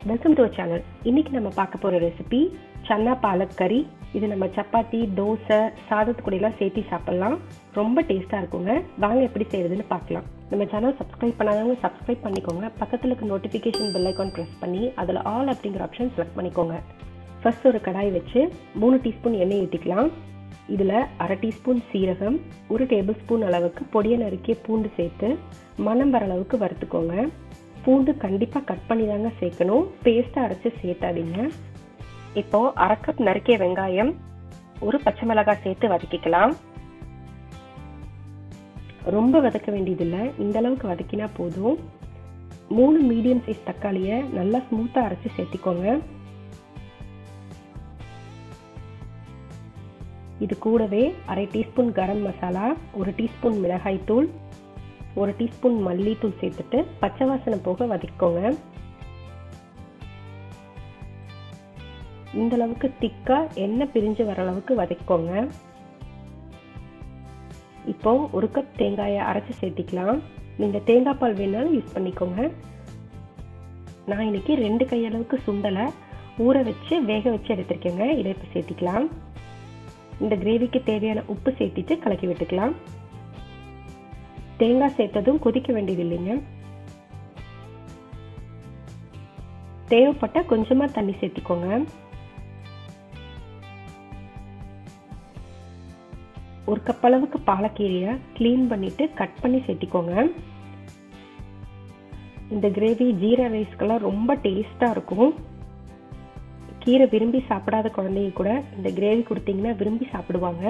welcome to channel இன்னைக்கு நம்ம பார்க்க போற ரெசிபி சன்னா பாலக் கறி இது நம்ம சப்பாத்தி தோசை சாதத்து கூட எல்லாம் சேர்த்து சாப்பிடலாம் ரொம்ப டேஸ்டா இருக்குங்க வாங்க எப்படி செய்யறதுன்னு பார்க்கலாம் நம்ம சேனல் சப்ஸ்கிரைப் பண்ணாதவங்க சப்ஸ்கிரைப் பண்ணிக்கோங்க பக்கத்துல இருக்க நோட்டிஃபிகேஷன் பெல் ஐக்கான் ப்ரெஸ் பண்ணி அதில் ஆல் அப்படிங்கிற ஆப்ஷன் செலக்ட் பண்ணிக்கோங்க ஃபர்ஸ்ட் ஒரு கடாய் வச்சு மூணு டீஸ்பூன் எண்ணெய் ஊற்றிக்கலாம் இதில் அரை டீஸ்பூன் சீரகம் ஒரு டேபிள் ஸ்பூன் அளவுக்கு பொடியை நறுக்கிய பூண்டு சேர்த்து மணம் வர அளவுக்கு வறுத்துக்கோங்க பூண்டு கண்டிப்பாக கட் பண்ணி தாங்க சேர்க்கணும் பேஸ்ட்டாக அரைச்சி சேர்த்தாதீங்க இப்போ அரை கப் நறுக்கிய வெங்காயம் ஒரு பச்சை மிளகாய் சேர்த்து வதக்கிக்கலாம் ரொம்ப வதக்க வேண்டியதில்லை இந்த அளவுக்கு வதக்கினா போதும் மூணு மீடியம் சைஸ் தக்காளியை நல்லா ஸ்மூத்தாக அரைச்சி சேர்த்திக்கோங்க இது கூடவே அரை டீஸ்பூன் கரம் மசாலா ஒரு டீஸ்பூன் மிளகாய் தூள் ஒரு டீஸ்பூன் மல்லித்தூள் சேர்த்துட்டு பச்சை வாசனை போக வதக்கிக்கோங்க இந்த அளவுக்கு திக்கா எண்ணெய் பிரிஞ்சு வர அளவுக்கு வதக்கிக்கோங்க இப்போ ஒரு கப் தேங்காயை அரைச்சி சேர்த்திக்கலாம் நீங்க தேங்காய் பால் வேணாலும் யூஸ் பண்ணிக்கோங்க நான் இன்னைக்கு ரெண்டு கையளவுக்கு சுண்டலை ஊற வச்சு வேக வச்சு எடுத்திருக்கேங்க இதை இப்போ சேர்த்திக்கலாம் இந்த கிரேவிக்கு தேவையான உப்பு சேர்த்திட்டு கலக்கி விட்டுக்கலாம் தேங்காய் சேர்த்ததும் கொதிக்க வேண்டியது இல்லைங்க தேவைப்பட்ட கொஞ்சமா தண்ணி சேர்த்திக்கோங்க ஒரு கப் அளவுக்கு பாலக்கீரையை க்ளீன் பண்ணிட்டு கட் பண்ணி சேர்த்திக்கோங்க இந்த கிரேவி ஜீரா ரைஸ்க்கெல்லாம் ரொம்ப டேஸ்டாக இருக்கும் கீரை விரும்பி சாப்பிடாத குழந்தைங்க கூட இந்த கிரேவி கொடுத்தீங்கன்னா விரும்பி சாப்பிடுவாங்க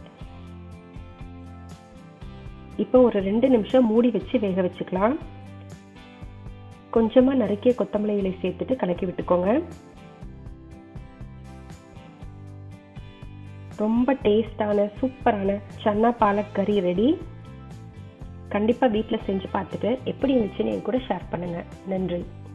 இப்போ ஒரு ரெண்டு நிமிஷம் மூடி வச்சு வேக வச்சுக்கலாம் கொஞ்சமா நறுக்கிய கொத்தமல்லி இலை சேர்த்துட்டு கலக்கி விட்டுக்கோங்க ரொம்ப டேஸ்டான சூப்பரான சன்னா பாலக் கறி ரெடி கண்டிப்பாக வீட்டில் செஞ்சு பார்த்துட்டு எப்படி இருந்துச்சுன்னு என் கூட ஷேர் பண்ணுங்கள் நன்றி